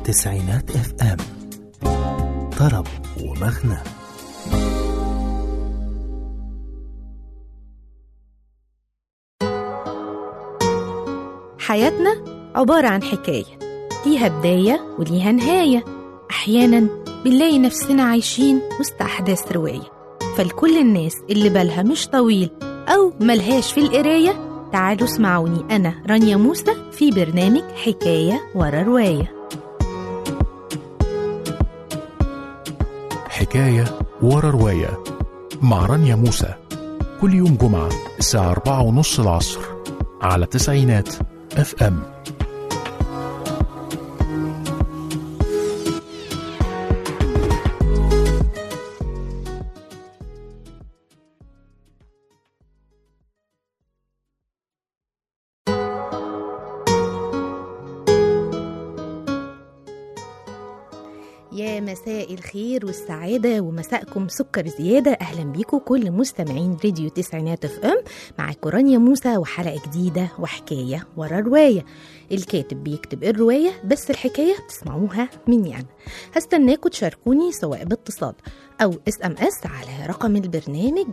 تسعينات اف ام طرب ومغنى حياتنا عبارة عن حكاية ليها بداية وليها نهاية أحيانا بنلاقي نفسنا عايشين وسط أحداث رواية فلكل الناس اللي بالها مش طويل أو ملهاش في القراية تعالوا اسمعوني أنا رانيا موسى في برنامج حكاية ورا رواية حكاية ورا رواية مع رانيا موسى كل يوم جمعة الساعة أربعة ونص العصر على تسعينات اف ام يا مساء الخير والسعادة ومساءكم سكر زيادة أهلا بيكم كل مستمعين راديو تسعينات اف ام معاكم رانيا موسى وحلقة جديدة وحكاية ورا رواية الكاتب بيكتب الرواية بس الحكاية بتسمعوها مني أنا هستناكم تشاركوني سواء باتصال أو اس ام اس على رقم البرنامج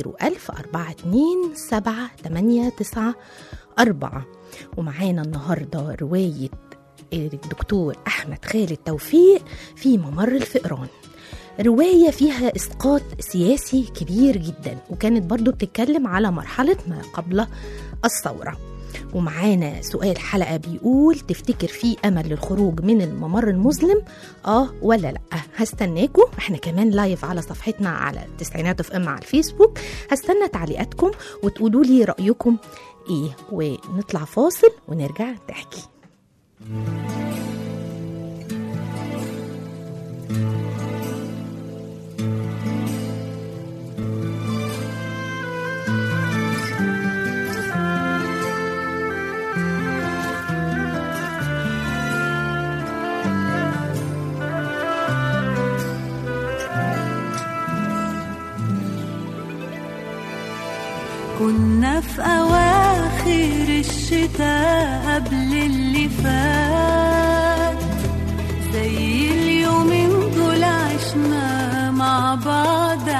01042 ومعانا النهاردة رواية الدكتور أحمد خالد توفيق في ممر الفئران رواية فيها إسقاط سياسي كبير جدا وكانت برضو بتتكلم على مرحلة ما قبل الثورة ومعانا سؤال حلقة بيقول تفتكر في أمل للخروج من الممر المظلم؟ آه ولا لأ؟ هستناكم احنا كمان لايف على صفحتنا على تسعينات اف ام على الفيسبوك هستنى تعليقاتكم وتقولوا لي رأيكم ايه ونطلع فاصل ونرجع نحكي كنا في أواخر الشتاء قبل اللي فات زي اليومين دول عشنا مع بعض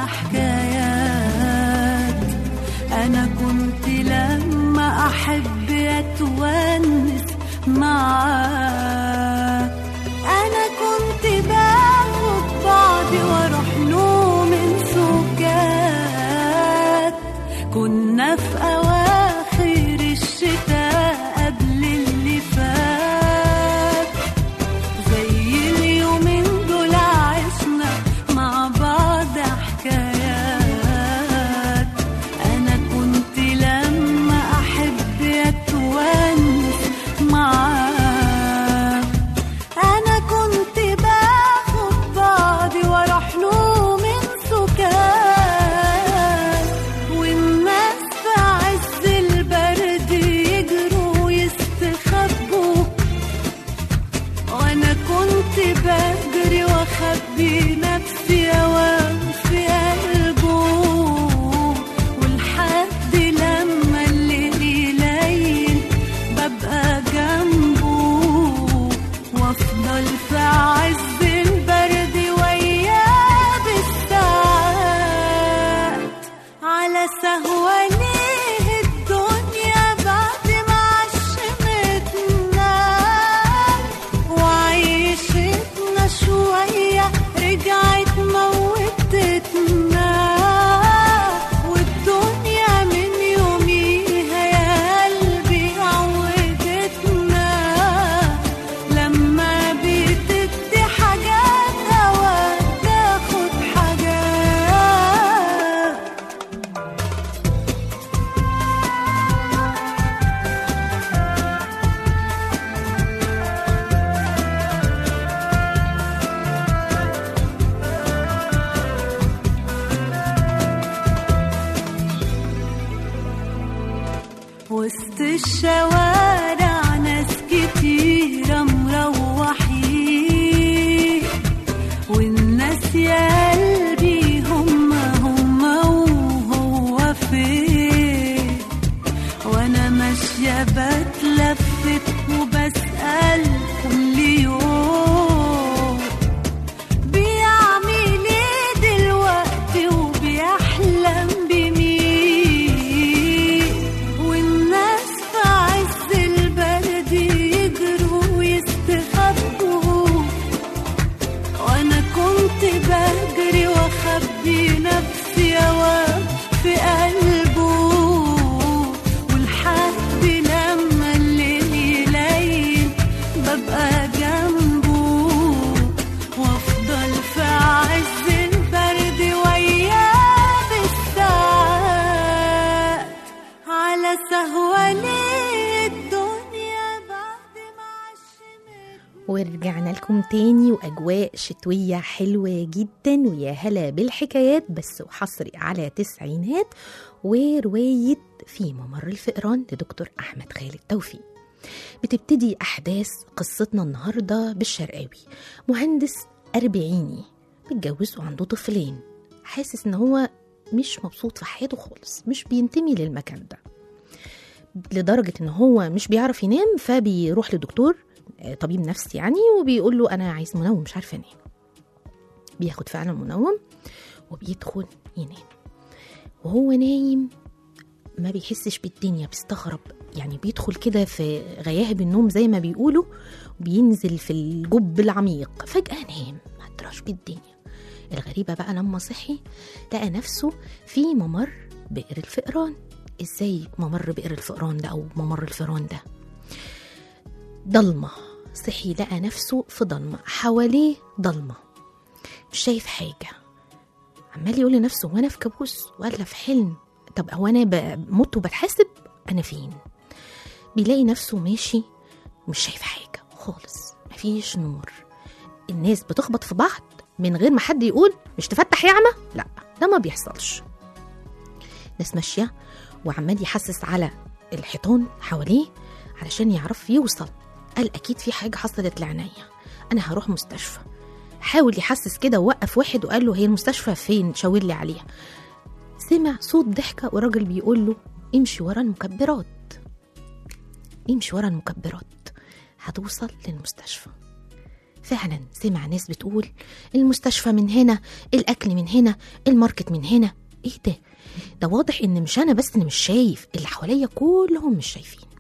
حكايات أنا كنت لما أحب أتونس معاك أنا كنت باخد بعضي وأروح له من سكات كنا في أواخر الشتاء قبل اللي فات زي اليومين دول عشنا مع بعض حكايات أنا كنت لما أحب أتونس معاك أنا كنت باخد بعضي وأروح له من سكات والناس في عز البرد يجروا يستخبوا وانا كنت بجري واخبي نفسي اوام في قلبه ولحد لما الليل يليل ببقى جنبه وافضل في عز البرد وياه بالساعات على سهوة ليه الدنيا بعد ما عشمتنا وعيشتنا شوية رجعت ورجعنا لكم تاني وأجواء شتوية حلوة جدا ويا هلا بالحكايات بس وحصري على تسعينات ورواية في ممر الفئران لدكتور أحمد خالد توفيق بتبتدي أحداث قصتنا النهاردة بالشرقاوي مهندس أربعيني متجوز وعنده طفلين حاسس إن هو مش مبسوط في حياته خالص مش بينتمي للمكان ده لدرجة إن هو مش بيعرف ينام فبيروح لدكتور آه، طبيب نفسي يعني وبيقول له أنا عايز منوم مش عارفة أنام بياخد فعلا منوم وبيدخل ينام وهو نايم ما بيحسش بالدنيا بيستغرب يعني بيدخل كده في غياهب النوم زي ما بيقولوا بينزل في الجب العميق فجأة نام ما ادراش بالدنيا الغريبة بقى لما صحي لقى نفسه في ممر بئر الفئران ازاي ممر بئر الفئران ده او ممر الفئران ده ضلمة صحي لقى نفسه في ضلمة حواليه ضلمة مش شايف حاجة عمال يقول لنفسه وانا في كابوس ولا في حلم طب هو انا بموت وبتحاسب انا فين بيلاقي نفسه ماشي ومش شايف حاجة خالص مفيش نور الناس بتخبط في بعض من غير ما حد يقول مش تفتح يا عمى لا ده ما بيحصلش ناس ماشية وعمال يحسس على الحيطان حواليه علشان يعرف يوصل قال أكيد في حاجة حصلت لعينيا أنا هروح مستشفى حاول يحسس كده ووقف واحد وقال له هي المستشفى فين شاور لي عليها سمع صوت ضحكة وراجل بيقول له امشي ورا المكبرات امشي ورا المكبرات هتوصل للمستشفى فعلا سمع ناس بتقول المستشفى من هنا الأكل من هنا الماركت من هنا ايه ده ده واضح ان مش انا بس اللي مش شايف اللي حواليا كلهم مش شايفين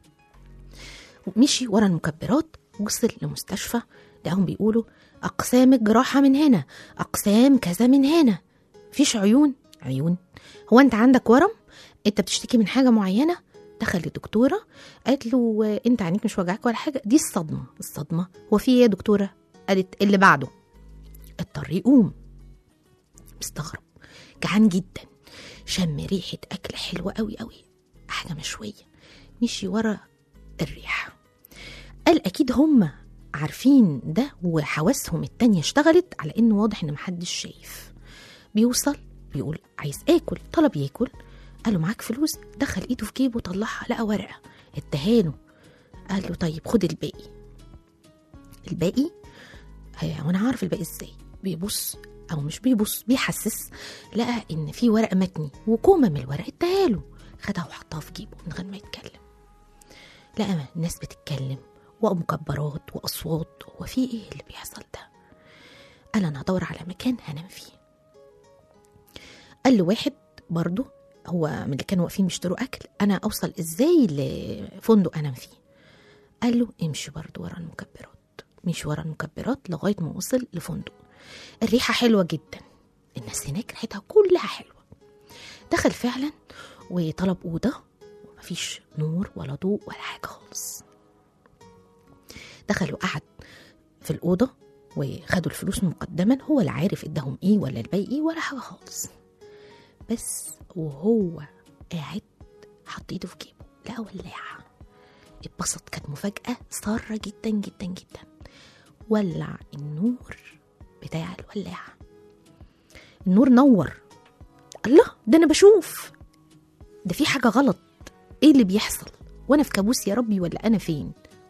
مشي ورا المكبرات وصل لمستشفى لقاهم بيقولوا أقسام الجراحة من هنا أقسام كذا من هنا فيش عيون عيون هو أنت عندك ورم أنت بتشتكي من حاجة معينة دخل للدكتورة قالت له آه، أنت عينيك مش وجعك ولا حاجة دي الصدمة الصدمة هو في إيه يا دكتورة قالت اللي بعده اضطر يقوم مستغرب جعان جدا شم ريحة أكل حلوة قوي قوي حاجة مشوية مشي ورا الريحة قال أكيد هم عارفين ده وحواسهم التانية اشتغلت على إنه واضح إن محدش شايف بيوصل بيقول عايز آكل طلب ياكل قال له معاك فلوس دخل إيده في جيبه طلعها لقى ورقة اداهاله قال له طيب خد الباقي الباقي هي- وانا عارف الباقي ازاي بيبص او مش بيبص بيحسس لقى ان في ورق متني وكومه من الورق اداله خدها وحطها في جيبه من غير ما يتكلم لقى الناس بتتكلم ومكبرات واصوات هو في ايه اللي بيحصل ده قال انا هدور على مكان هنام فيه قال له واحد برضه هو من اللي كانوا واقفين بيشتروا اكل انا اوصل ازاي لفندق انام فيه قال له امشي برضه ورا المكبرات مشي ورا المكبرات لغايه ما وصل لفندق الريحه حلوه جدا الناس هناك ريحتها كلها حلوه دخل فعلا وطلب اوضه ومفيش نور ولا ضوء ولا حاجه خالص دخل وقعد في الاوضه وخدوا الفلوس مقدما هو لا عارف اداهم ايه ولا الباقي ايه ولا حاجه خالص بس وهو قاعد حط ايده في جيبه لقى ولاعه اتبسط كانت مفاجأة سارة جدا جدا جدا ولع النور بتاع الولاعة النور نور الله ده أنا بشوف ده في حاجة غلط إيه اللي بيحصل وأنا في كابوس يا ربي ولا أنا فين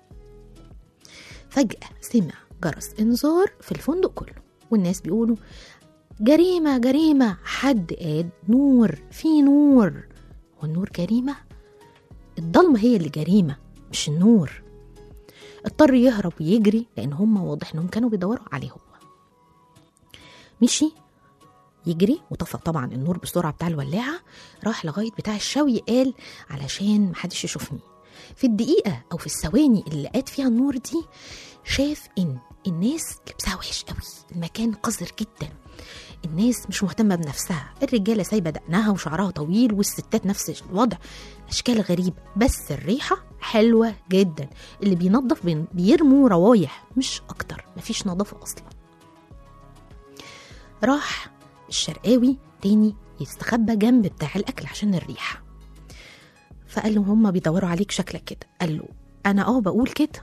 فجأة سمع جرس إنذار في الفندق كله والناس بيقولوا جريمة جريمة حد قاد نور في نور والنور جريمة الضلمة هي اللي جريمة مش النور اضطر يهرب ويجري لأن هم واضح إنهم كانوا بيدوروا عليه هو مشي يجري وطفى طبعا النور بسرعة بتاع الولاعة راح لغاية بتاع الشوي قال علشان محدش يشوفني في الدقيقة أو في الثواني اللي قاد فيها النور دي شاف إن الناس لبسها وحش قوي المكان قذر جدا الناس مش مهتمة بنفسها الرجالة سايبة دقنها وشعرها طويل والستات نفس الوضع أشكال غريبة بس الريحة حلوة جدا اللي بينظف بين- بيرموا روايح مش أكتر مفيش نظافة أصلا راح الشرقاوي تاني يستخبى جنب بتاع الأكل عشان الريحة فقال له هما بيدوروا عليك شكلك كده قال له أنا اه بقول كده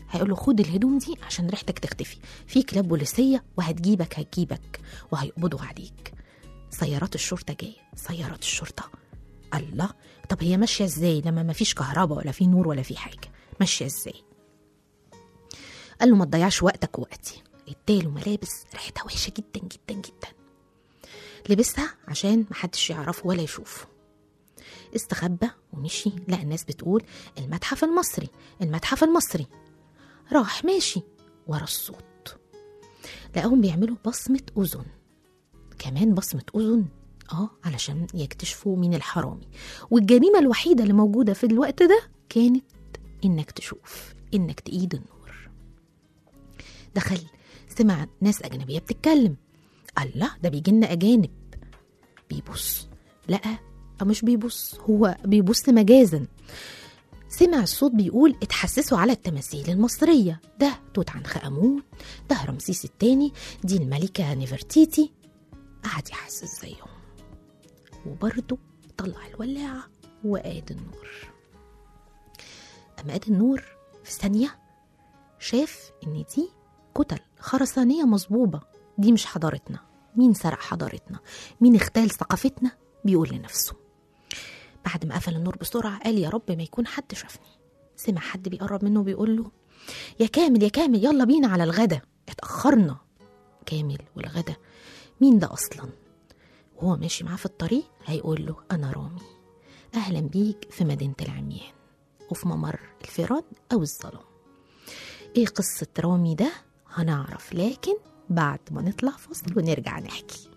هيقول له خد الهدوم دي عشان ريحتك تختفي في كلاب بوليسيه وهتجيبك هتجيبك وهيقبضوا عليك سيارات الشرطه جايه سيارات الشرطه الله طب هي ماشيه ازاي لما ما فيش كهرباء ولا في نور ولا في حاجه ماشيه ازاي قال له ما تضيعش وقتك ووقتي اداله ملابس ريحتها وحشه جدا جدا جدا لبسها عشان محدش يعرفه ولا يشوفه استخبى ومشي لقى الناس بتقول المتحف المصري المتحف المصري راح ماشي ورا الصوت لقاهم بيعملوا بصمة أذن كمان بصمة أذن اه علشان يكتشفوا مين الحرامي والجريمة الوحيدة اللي موجودة في الوقت ده كانت إنك تشوف إنك تقيد النور دخل سمع ناس أجنبية بتتكلم الله ده بيجي لنا أجانب بيبص لقى أو مش بيبص هو بيبص مجازا سمع الصوت بيقول اتحسسوا على التماثيل المصرية ده توت عنخ آمون ده رمسيس الثاني دي الملكة نفرتيتي قعد يحسس زيهم وبرضه طلع الولاعة وقاد النور أما قاد النور في ثانية شاف إن دي كتل خرسانية مصبوبة دي مش حضارتنا مين سرق حضارتنا مين اختال ثقافتنا بيقول لنفسه بعد ما قفل النور بسرعة قال يا رب ما يكون حد شافني سمع حد بيقرب منه بيقول له يا كامل يا كامل يلا بينا على الغدا اتأخرنا كامل والغدا مين ده أصلا وهو ماشي معاه في الطريق هيقول له أنا رامي أهلا بيك في مدينة العميان وفي ممر الفراد أو الظلام إيه قصة رامي ده هنعرف لكن بعد ما نطلع فصل ونرجع نحكي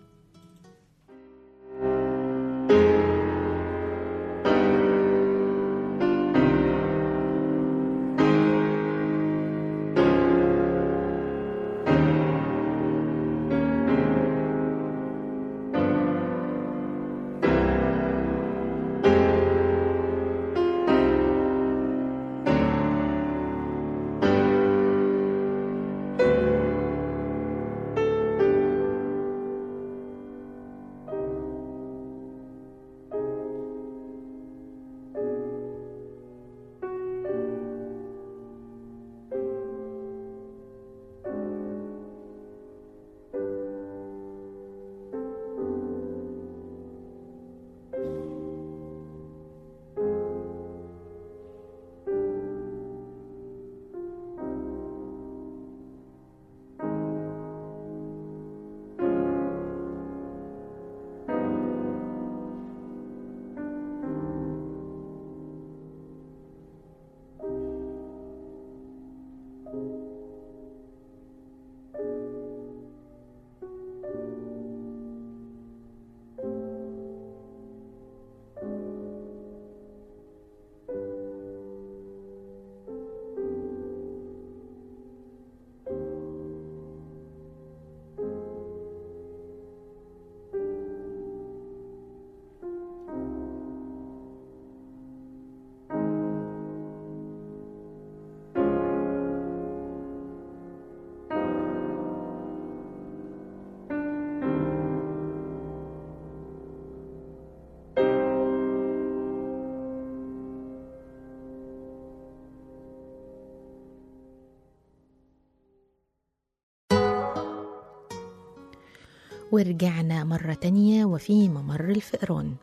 ورجعنا مرة تانية وفي ممر الفئران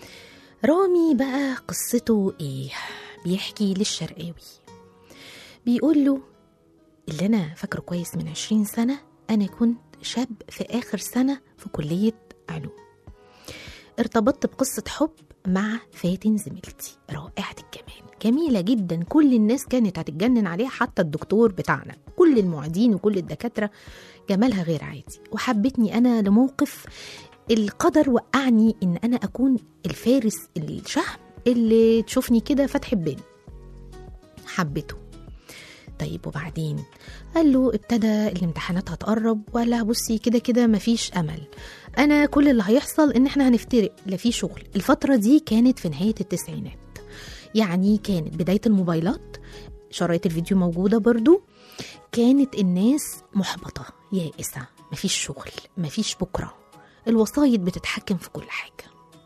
رامي بقى قصته ايه بيحكي للشرقاوي بيقول له اللي انا فاكره كويس من عشرين سنة انا كنت شاب في اخر سنة في كلية علوم ارتبطت بقصة حب مع فاتن زميلتي رائعة الجمال جميلة جدا كل الناس كانت هتتجنن عليها حتى الدكتور بتاعنا كل المعيدين وكل الدكاترة جمالها غير عادي وحبتني أنا لموقف القدر وقعني إن أنا أكون الفارس الشهم اللي تشوفني كده فتحبني حبته طيب وبعدين قال له ابتدى الامتحانات هتقرب ولا بصي كده كده مفيش امل انا كل اللي هيحصل ان احنا هنفترق لا في شغل الفتره دي كانت في نهايه التسعينات يعني كانت بدايه الموبايلات شرايط الفيديو موجوده برضو كانت الناس محبطه يائسه مفيش شغل مفيش بكره الوسايط بتتحكم في كل حاجه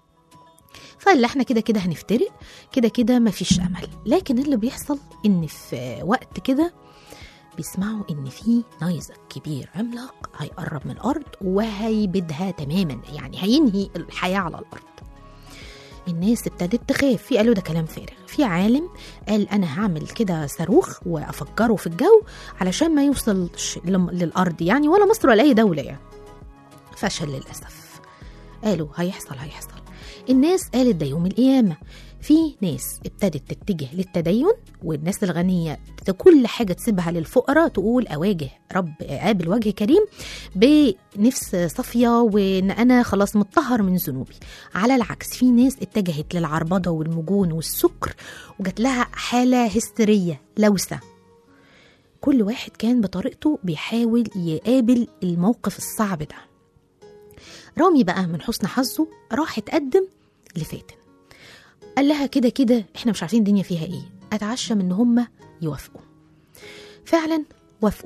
فقال احنا كده كده هنفترق كده كده مفيش امل لكن اللي بيحصل ان في وقت كده بيسمعوا ان في نيزك كبير عملاق هيقرب من الارض وهيبيدها تماما يعني هينهي الحياه على الارض الناس ابتدت تخاف في قالوا ده كلام فارغ في عالم قال انا هعمل كده صاروخ وافجره في الجو علشان ما يوصلش لم- للارض يعني ولا مصر ولا اي دوله يعني فشل للاسف قالوا هيحصل هيحصل الناس قالت ده يوم القيامه في ناس ابتدت تتجه للتدين والناس الغنيه كل حاجه تسيبها للفقراء تقول اواجه رب قابل وجه كريم بنفس صافيه وان انا خلاص متطهر من ذنوبي على العكس في ناس اتجهت للعربضه والمجون والسكر وجات لها حاله هستيريه لوسه كل واحد كان بطريقته بيحاول يقابل الموقف الصعب ده رامي بقى من حسن حظه راح اتقدم لفاتن قال لها كده كده احنا مش عارفين الدنيا فيها ايه اتعشم ان هم يوافقوا فعلا وافقوا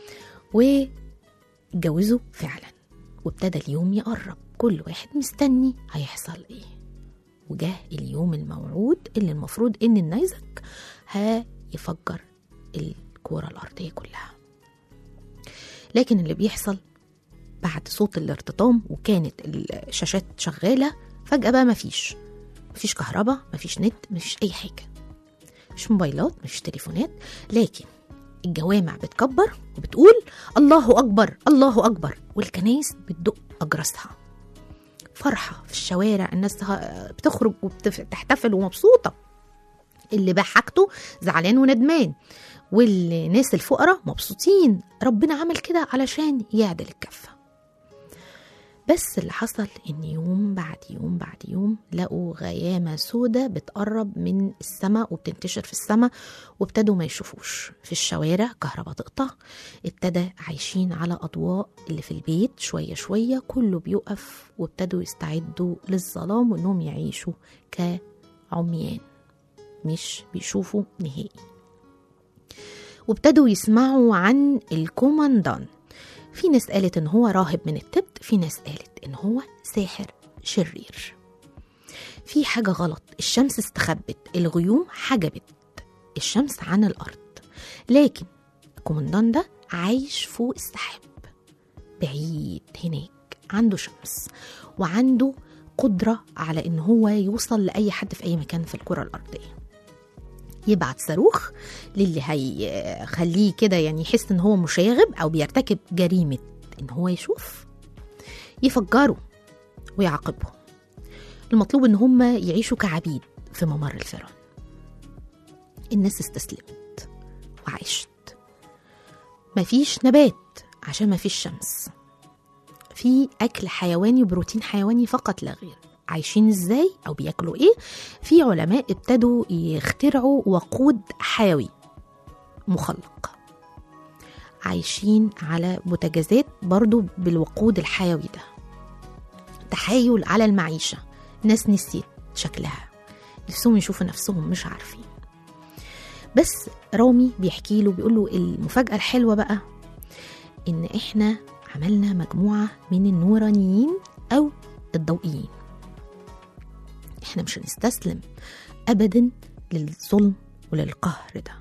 واتجوزوا فعلا وابتدى اليوم يقرب كل واحد مستني هيحصل ايه وجاه اليوم الموعود اللي المفروض ان النيزك هيفجر الكرة الأرضية كلها لكن اللي بيحصل بعد صوت الارتطام وكانت الشاشات شغالة فجأة بقى مفيش مفيش كهرباء مفيش نت مفيش أي حاجة مش موبايلات مفيش تليفونات لكن الجوامع بتكبر وبتقول الله أكبر الله أكبر والكنايس بتدق أجراسها فرحة في الشوارع الناس ه- بتخرج وبتحتفل ومبسوطة اللي بحاجته زعلان وندمان والناس الفقراء مبسوطين ربنا عمل كده علشان يعدل الكفة بس اللي حصل ان يوم بعد يوم بعد يوم لقوا غيامة سودة بتقرب من السماء وبتنتشر في السماء وابتدوا ما يشوفوش في الشوارع كهرباء تقطع ابتدى عايشين على أضواء اللي في البيت شوية شوية كله بيقف وابتدوا يستعدوا للظلام وانهم يعيشوا كعميان مش بيشوفوا نهائي وابتدوا يسمعوا عن الكوماندان في ناس قالت ان هو راهب من التبت في ناس قالت ان هو ساحر شرير في حاجة غلط الشمس استخبت الغيوم حجبت الشمس عن الأرض لكن الكوماندان ده عايش فوق السحاب بعيد هناك عنده شمس وعنده قدرة على إن هو يوصل لأي حد في أي مكان في الكرة الأرضية يبعت صاروخ للي هيخليه كده يعني يحس ان هو مشاغب او بيرتكب جريمه ان هو يشوف يفجروا ويعاقبهم المطلوب ان هم يعيشوا كعبيد في ممر الفرعون الناس استسلمت وعاشت مفيش نبات عشان مفيش شمس في اكل حيواني وبروتين حيواني فقط لا غير عايشين ازاي او بياكلوا ايه في علماء ابتدوا يخترعوا وقود حيوي مخلق عايشين على بوتاجازات برضو بالوقود الحيوي ده تحايل على المعيشة ناس نسيت شكلها نفسهم يشوفوا نفسهم مش عارفين بس رامي بيحكي له بيقول له المفاجأة الحلوة بقى إن إحنا عملنا مجموعة من النورانيين أو الضوئيين إحنا مش هنستسلم أبدا للظلم وللقهر ده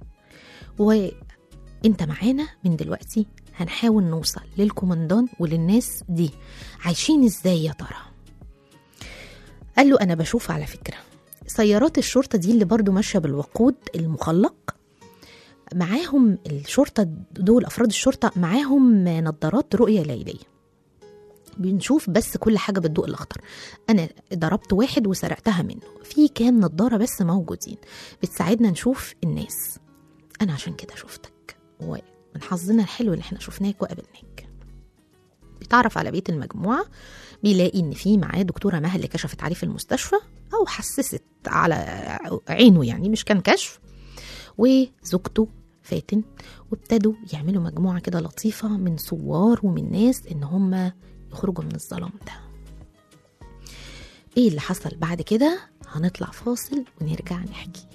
وانت معانا من دلوقتي هنحاول نوصل للكوماندان وللناس دي عايشين ازاي يا ترى قال له انا بشوف على فكره سيارات الشرطه دي اللي برضو ماشيه بالوقود المخلق معاهم الشرطه دول افراد الشرطه معاهم نظارات رؤيه ليليه بنشوف بس كل حاجه بالضوء الاخضر انا ضربت واحد وسرقتها منه في كام نظاره بس موجودين بتساعدنا نشوف الناس انا عشان كده شفتك ومن حظنا الحلو اللي احنا شفناك وقابلناك بيتعرف على بيت المجموعة بيلاقي إن في معاه دكتورة مها اللي كشفت عليه في المستشفى أو حسست على عينه يعني مش كان كشف وزوجته فاتن وابتدوا يعملوا مجموعة كده لطيفة من صوار ومن ناس إن هم يخرجوا من الظلام ده ايه اللي حصل بعد كده هنطلع فاصل ونرجع نحكي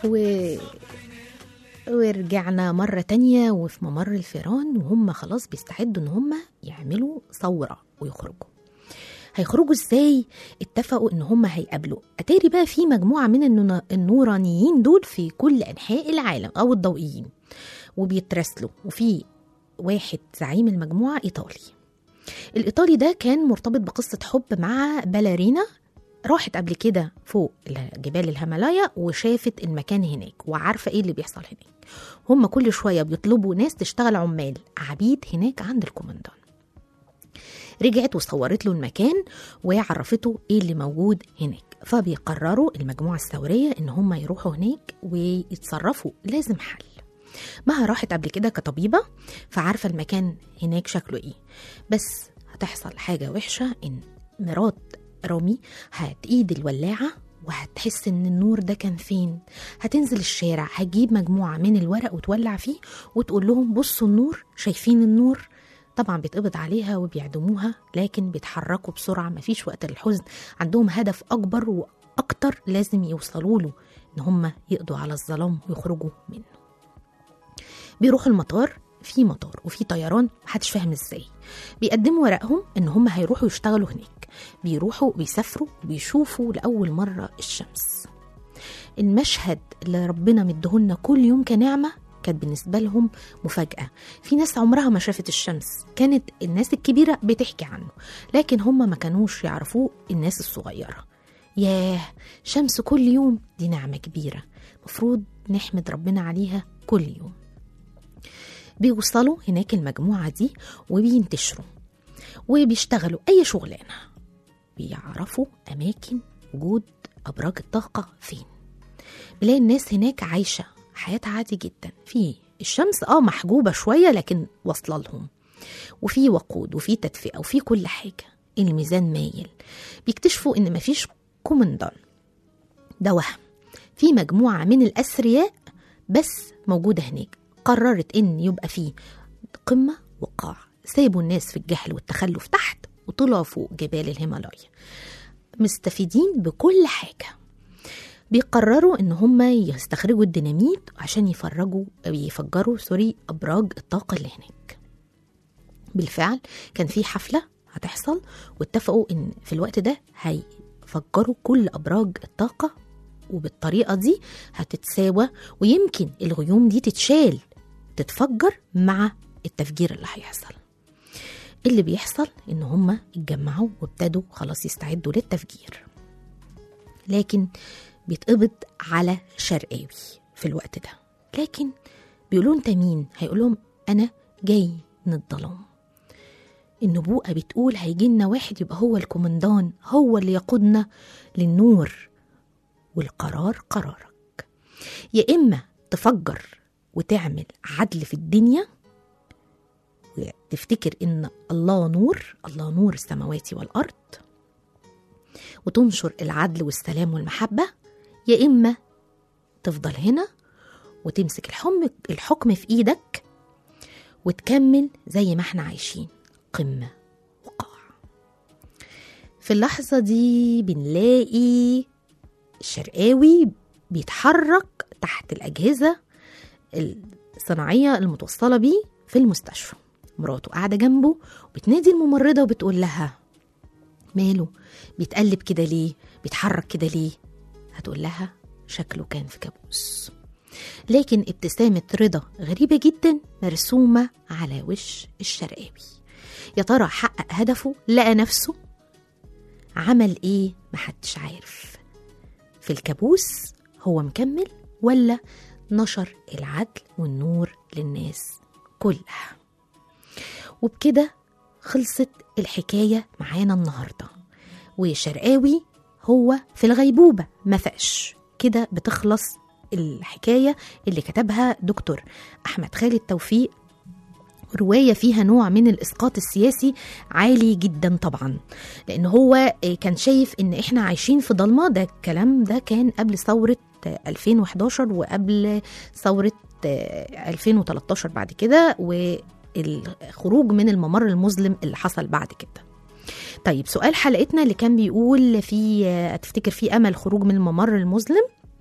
و... ورجعنا مرة تانية وفي ممر الفيران وهم خلاص بيستعدوا ان هم يعملوا ثورة ويخرجوا هيخرجوا ازاي اتفقوا ان هم هيقابلوا اتاري بقى في مجموعة من النو- النورانيين دول في كل انحاء العالم او الضوئيين وبيتراسلوا وفي واحد زعيم المجموعة ايطالي الايطالي ده كان مرتبط بقصة حب مع باليرينا راحت قبل كده فوق جبال الهيمالايا وشافت المكان هناك وعارفة ايه اللي بيحصل هناك هم كل شوية بيطلبوا ناس تشتغل عمال عبيد هناك عند الكومندان رجعت وصورت له المكان وعرفته ايه اللي موجود هناك فبيقرروا المجموعة الثورية ان هم يروحوا هناك ويتصرفوا لازم حل مها راحت قبل كده كطبيبة فعارفة المكان هناك شكله ايه بس هتحصل حاجة وحشة ان مرات رامي هتقيد الولاعة وهتحس ان النور ده كان فين هتنزل الشارع هتجيب مجموعة من الورق وتولع فيه وتقول لهم بصوا النور شايفين النور طبعا بيتقبض عليها وبيعدموها لكن بيتحركوا بسرعة مفيش وقت للحزن عندهم هدف أكبر وأكتر لازم يوصلوا له إن هم يقضوا على الظلام ويخرجوا منه بيروحوا المطار في مطار وفي طيران محدش فاهم ازاي بيقدموا ورقهم ان هم هيروحوا يشتغلوا هناك بيروحوا بيسافروا وبيشوفوا لاول مره الشمس المشهد اللي ربنا مديهولنا كل يوم كنعمه كانت بالنسبة لهم مفاجأة في ناس عمرها ما شافت الشمس كانت الناس الكبيرة بتحكي عنه لكن هم ما كانوش يعرفوه الناس الصغيرة ياه شمس كل يوم دي نعمة كبيرة مفروض نحمد ربنا عليها كل يوم بيوصلوا هناك المجموعة دي وبينتشروا وبيشتغلوا أي شغلانة بيعرفوا أماكن وجود أبراج الطاقة فين بلاقي الناس هناك عايشة حياتها عادي جدا في الشمس اه محجوبة شوية لكن واصلة لهم وفي وقود وفي تدفئة وفي كل حاجة الميزان مايل بيكتشفوا إن مفيش كومندان ده وهم في مجموعة من الأثرياء بس موجودة هناك قررت إن يبقى فيه قمة وقاع سابوا الناس في الجهل والتخلف تحت وطلعوا فوق جبال الهيمالايا مستفيدين بكل حاجة بيقرروا ان هم يستخرجوا الديناميت عشان يفرجوا أو يفجروا سوري ابراج الطاقه اللي هناك بالفعل كان في حفله هتحصل واتفقوا ان في الوقت ده هيفجروا كل ابراج الطاقه وبالطريقه دي هتتساوى ويمكن الغيوم دي تتشال تتفجر مع التفجير اللي هيحصل اللي بيحصل ان هم اتجمعوا وابتدوا خلاص يستعدوا للتفجير لكن بيتقبض على شرقاوي في الوقت ده لكن بيقولوا انت مين هيقول لهم انا جاي من الظلام النبوءة بتقول هيجي لنا واحد يبقى هو الكومندان هو اللي يقودنا للنور والقرار قرارك يا إما تفجر وتعمل عدل في الدنيا وتفتكر إن الله نور الله نور السماوات والأرض وتنشر العدل والسلام والمحبة يا إما تفضل هنا وتمسك الحكم الحكم في إيدك وتكمل زي ما احنا عايشين قمة وقاع في اللحظة دي بنلاقي الشرقاوي بيتحرك تحت الأجهزة الصناعية المتوصلة بيه في المستشفى مراته قاعدة جنبه وبتنادي الممرضة وبتقول لها ماله بيتقلب كده ليه بيتحرك كده ليه هتقول لها شكله كان في كابوس لكن ابتسامة رضا غريبة جدا مرسومة على وش الشرقاوي يا ترى حقق هدفه لقى نفسه عمل ايه محدش عارف في الكابوس هو مكمل ولا نشر العدل والنور للناس كلها وبكده خلصت الحكاية معانا النهاردة وشرقاوي هو في الغيبوبة ما فقش كده بتخلص الحكاية اللي كتبها دكتور أحمد خالد توفيق رواية فيها نوع من الإسقاط السياسي عالي جدا طبعا لأن هو كان شايف إن إحنا عايشين في ضلمة ده الكلام ده كان قبل ثورة 2011 وقبل ثورة 2013 بعد كده والخروج من الممر المظلم اللي حصل بعد كده طيب سؤال حلقتنا اللي كان بيقول في تفتكر في امل خروج من الممر المظلم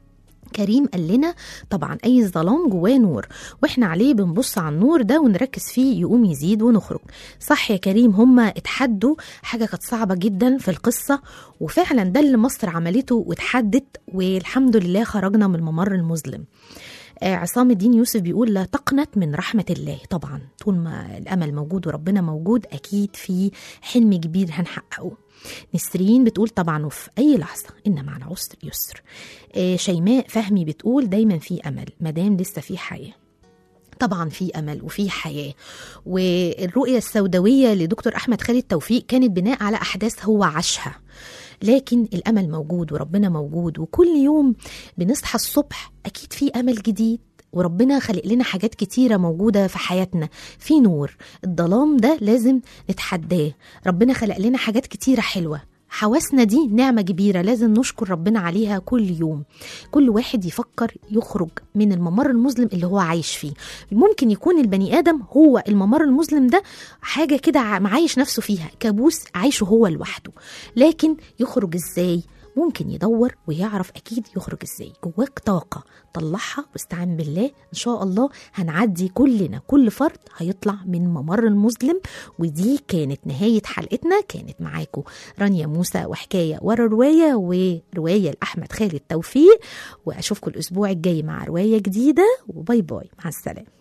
كريم قال لنا طبعا اي ظلام جواه نور واحنا عليه بنبص على النور ده ونركز فيه يقوم يزيد ونخرج صح يا كريم هما اتحدوا حاجه كانت صعبه جدا في القصه وفعلا ده اللي مصر عملته واتحدت والحمد لله خرجنا من الممر المظلم آه، عصام الدين يوسف بيقول لا تقنط من رحمة الله طبعا طول ما الأمل موجود وربنا موجود أكيد في حلم كبير هنحققه نسرين بتقول طبعا وفي أي لحظة إن مع العسر يسر آه، شيماء فهمي بتقول دايما في أمل مادام لسه في حياة طبعا في امل وفي حياه والرؤيه السوداويه لدكتور احمد خالد توفيق كانت بناء على احداث هو عاشها لكن الامل موجود وربنا موجود وكل يوم بنصحى الصبح اكيد في امل جديد وربنا خلق لنا حاجات كتيرة موجودة في حياتنا في نور الظلام ده لازم نتحداه ربنا خلق لنا حاجات كتيرة حلوة حواسنا دي نعمة كبيرة لازم نشكر ربنا عليها كل يوم كل واحد يفكر يخرج من الممر المظلم اللي هو عايش فيه ممكن يكون البني آدم هو الممر المظلم ده حاجة كده ع- معايش نفسه فيها كابوس عايشه هو لوحده لكن يخرج ازاي ممكن يدور ويعرف اكيد يخرج ازاي جواك طاقه طلعها واستعن بالله ان شاء الله هنعدي كلنا كل فرد هيطلع من ممر المظلم ودي كانت نهايه حلقتنا كانت معاكم رانيا موسى وحكايه ورا روايه وروايه لاحمد خالد توفيق واشوفكم الاسبوع الجاي مع روايه جديده وباي باي مع السلامه